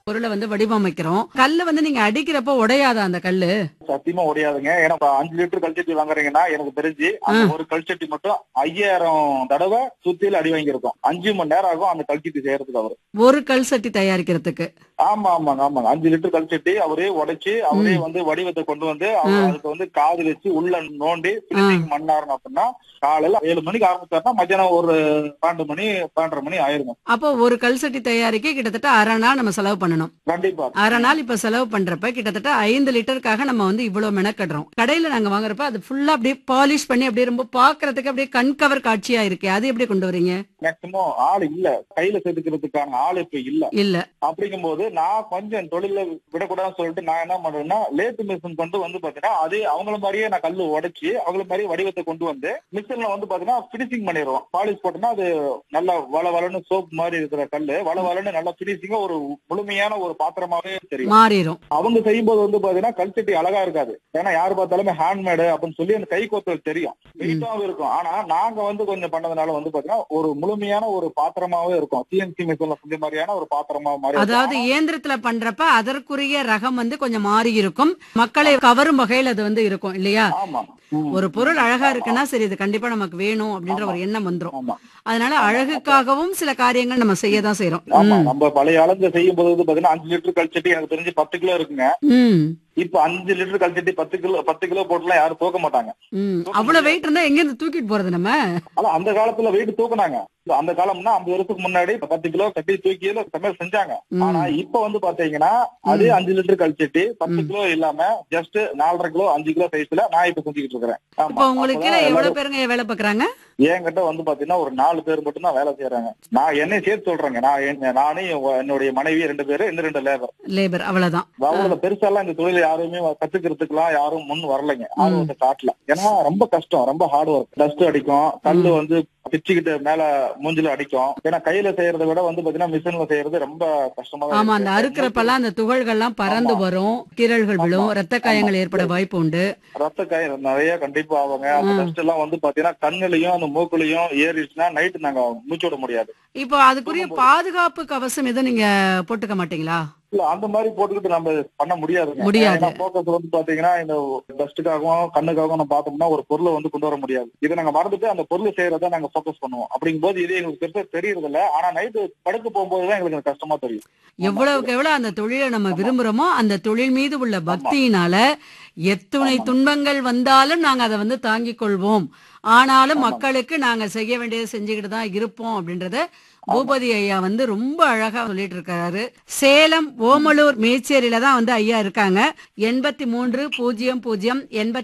பொருளை வந்து வடிவமைக்கிறோம் கல்லு வந்து நீங்க அடிக்கிறப்ப உடையாதா அந்த கல்லு சத்தியமா உடையாதுங்க ஏன்னா இப்ப அஞ்சு லிட்டர் கல்ச்சட்டி வாங்குறீங்கன்னா எனக்கு தெரிஞ்சு அந்த ஒரு கல்ச்சட்டி மட்டும் ஐயாயிரம் தடவை சுத்தியில அடி வாங்கியிருக்கோம் அஞ்சு மணி நேரம் ஆகும் அந்த கல்ச்சட்டி செய்யறதுக்கு அவரு ஒரு கல் சட்டி தயாரிக்கிறதுக்கு ஆமா ஆமாங்க ஆமாங்க அஞ்சு லிட்டர் கல்ச்சட்டி அவரே உடைச்சு அவரே வந்து வடிவத்தை கொண்டு வந்து அவர் அதுக்கு வந்து காது வச்சு உள்ள நோண்டி finishing பண்ணாருன்னு அப்படின்னா காலையில ஏழு மணிக்கு ஆரம்பிச்சாருன்னா மத்தியானம் ஒரு பன்னெண்டு மணி பன்னெண்டரை மணி ஆயிருங்க அப்போ ஒரு கல் சட்டி தயாரிக்க கிட்டத்தட்ட அரை நாள் நம்ம செலவு பண்ணணும் கண்டிப்பா அரை நாள் இப்ப செலவு பண்றப்ப கிட்டத்தட்ட ஐந்து லிட்டருக்காக நம்ம வந்து இவ்வளவு மெனக்கடுறோம் கடையில நாங்க வாங்குறப்ப அது ஃபுல்லா அப்படியே பாலிஷ் பண்ணி அப்படியே ரொம்ப பாக்குறதுக்கு அப்படியே கண் கவர் காட்சியா இருக்கு அது எப்படி கொண்டு வரீங்க மேக்சிமம் ஆள் இல்ல கையில செதுக்கிறதுக்கான ஆள் இப்ப இல்ல இல்ல அப்படிங்கும்போது நான் கொஞ்சம் தொழில விடக்கூடாதுன்னு சொல்லிட்டு நான் என்ன பண்றேன்னா லேத்து மிஷின் கொண்டு வந்து பாத்தீங்கன்னா அதே அவங்கள மாதிரியே நான் கல்லு உடைச்சு அவங்கள மாதிரியே வடிவத்தை கொண்டு வந்து மிஷின்ல வந்து பாத்தீங்கன்னா பினிஷிங் பண்ணிடுவோம் பாலிஷ் போட்டோம்னா அது நல்லா வள வளன்னு சோப் மாதிரி இருக்கிற கல்லு வள வளன்னு நல்லா பினிஷிங்கா ஒரு முழுமையான ஒரு பாத்திரமாவே தெரியும் மாறிடும் அவங்க செய்யும்போது வந்து பாத்தீங்கன்னா கல்ச்சட்டி அழகா இருக்காது ஏன்னா யாரு பார்த்தாலுமே ஹேண்ட்மேடு அப்படின்னு சொல்லி அந்த கை கோத்தல் தெரியும் வெயிட்டாவும் இருக்கும் ஆனா நாங்க வந்து கொஞ்சம் பண்ணதுனால வந்து பாத்தீங்கன்னா ஒரு முழுமையான ஒரு பாத்திரமாவே இருக்கும் சிஎன்சி மிஷின்ல செஞ்ச மாதிரியான ஒரு பாத்திரமா மாதிரி இருக்கும். அதாவது இயந்திரத்துல பண்றப்ப அதற்குரிய ரகம் வந்து கொஞ்சம் மாறி இருக்கும் மக்களை கவரும் வகையில் அது வந்து இருக்கும் இல்லையா ஆமா ம். ஒரு பொருள் அழகா இருக்குன்னா சரி இது கண்டிப்பா நமக்கு வேணும் அப்படின்ற ஒரு எண்ணம் வந்துரும் ஆமா அதனால அழகுக்காகவும் சில காரியங்கள் நம்ம செய்யதான் செய்யறோம் ஆமா நம்ம பழைய ஆளுங்க செய்யும் போது வந்து பாத்தீங்கன்னா அஞ்சு லிட்டர் கல்ச்சட்டி எனக்கு தெரிஞ்சு பத்து கிலோ இருக்குங்க ம் இப்ப அஞ்சு லிட்டர் கல்ச்சட்டி பத்து கிலோ பத்து கிலோ போட்டுலாம் யாரும் தூக்க மாட்டாங்க ம் அவ்வளவு வெயிட் இருந்தா எங்க இருந்து தூக்கிட்டு போறது நம்ம ஆனா அந்த காலத்துல வெயிட் தூக்குனாங்க அந்த காலம்னா ஐம்பது வருஷத்துக்கு முன்னாடி பத்து கிலோ கட்டி தூக்கி சமையல் செஞ்சாங்க ம். ஆனா இப்ப வந்து பாத்தீங்கன்னா அதே அஞ்சு லிட்டர் கழிச்சிட்டு பத்து கிலோ இல்லாம ஜஸ்ட் நாலரை கிலோ அஞ்சு கிலோ சைஸ்ல நான் இப்ப செஞ்சுக்கிட்டு இருக்கிறேன் ஆமா. இப்போ உங்களுக்கு கீழே அப்பதான் எவ்வளவு பேருங்க வேலை பாக்குறாங்க என்கிட்ட வந்து பாத்தீங்கன்னா ஒரு நாலு பேர் மட்டும் தான் வேலை செய்யறாங்க நான் என்னை சேர்த்து சொல்றேங்க நான் என்- நானே என் என்னுடைய மனைவி ரெண்டு பேரு இன்னும் ரெண்டு லேபர் லேபர் அவ்வளவுதான் அவ்வளவு பெருசாலாம் இந்த தொழில யாருமே கத்துக்கிறதுக்குலாம் யாரும் முன் வரலைங்க ஆர்வத்தை காட்டல ஏன்னா ரொம்ப கஷ்டம் ரொம்ப ஹார்ட் ஒர்க் டஸ்ட் அடிக்கும் கல்லு வந்து பிச்சுக்கிட்டு மேல மூஞ்சில அடிக்கும் ஏன்னா கையில செய்யறதை விட வந்து பாத்தீங்கன்னா மிஷின்ல செய்யறது ரொம்ப கஷ்டமா தான் ஆமா இருக்கு. அந்த அறுக்கிறப்பெல்லாம் அந்த துகள்கள்லாம் பறந்து வரும் கீரல்கள் விழும் ரத்த காயங்கள் ஏற்பட வாய்ப்பு உண்டு ரத்த காயம் நிறைய கண்டிப்பா ஆவாங்க அந்த டஸ்ட் எல்லாம் வந்து பாத்தீங்கன்னா கண்ணுலயும் அந்த மூக்குலயும் ஏறிடுச்சுன்னா நைட்டு நாங்க மூச்சு விட முடியாது இப்போ அதுக்குரிய பாதுகாப்பு கவசம் எதுவும் நீங்க போட்டுக்க மாட்டீங்களா இல்ல அந்த மாதிரி போட்டுக்கிட்டு நம்ம பண்ண முடியாது முடியாது. போக்கஸ் வந்து பாத்தீங்கன்னா இந்த டஸ்ட்டுக்காகவும் கண்ணுக்காகவும் நம்ம பார்த்தோம்னா ஒரு பொருளை வந்து கொண்டு வர முடியாது இதை நாங்க மறந்துட்டு அந்த பொருள் செய்யறத நாங்க ஃபோக்கஸ் பண்ணுவோம் அப்படிங்கும்போது இது எங்களுக்கு பெருசா தெரியறது இல்ல ஆனா நைட்டு படுக்க போகும்போதுதான் எங்களுக்கு கஷ்டமா தெரியும் எவ்வளவுக்கு எவ்வளவு அந்த தொழிலை நம்ம விரும்புறோமோ அந்த தொழில் மீது உள்ள பக்தியினால எத்துணை துன்பங்கள் வந்தாலும் நாங்க அதை வந்து தாங்கிக் கொள்வோம் ஆனாலும் மக்களுக்கு நாங்க செய்ய வேண்டியதை செஞ்சுக்கிட்டு தான் இருப்போம் அப்படின்றத பூபதி ஐயா வந்து ரொம்ப அழகா சொல்லிட்டு இருக்காரு சேலம் ஓமலூர் மேச்சேரியில தான் வந்து ஐயா இருக்காங்க எண்பத்தி மூன்று பூஜ்ஜியம் பூஜ்ஜியம் எண்பத்தி